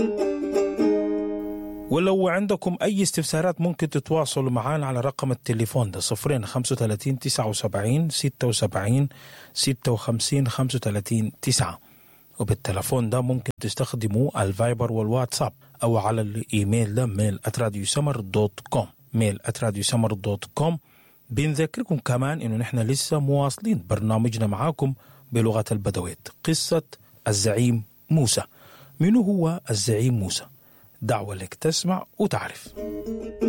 ولو عندكم أي استفسارات ممكن تتواصلوا معنا على رقم التليفون ده صفرين خمسة وثلاثين تسعة وسبعين ستة وسبعين ستة وخمسين خمسة وثلاثين تسعة وبالتلفون ده ممكن تستخدموا الفايبر والواتساب أو على الإيميل ده ميل أتراديو سمر دوت كوم ميل أتراديو سمر دوت كوم بنذكركم كمان إنه نحن لسه مواصلين برنامجنا معاكم بلغة البدويت قصة الزعيم موسى منو هو الزعيم موسى دعوة لك تسمع وتعرف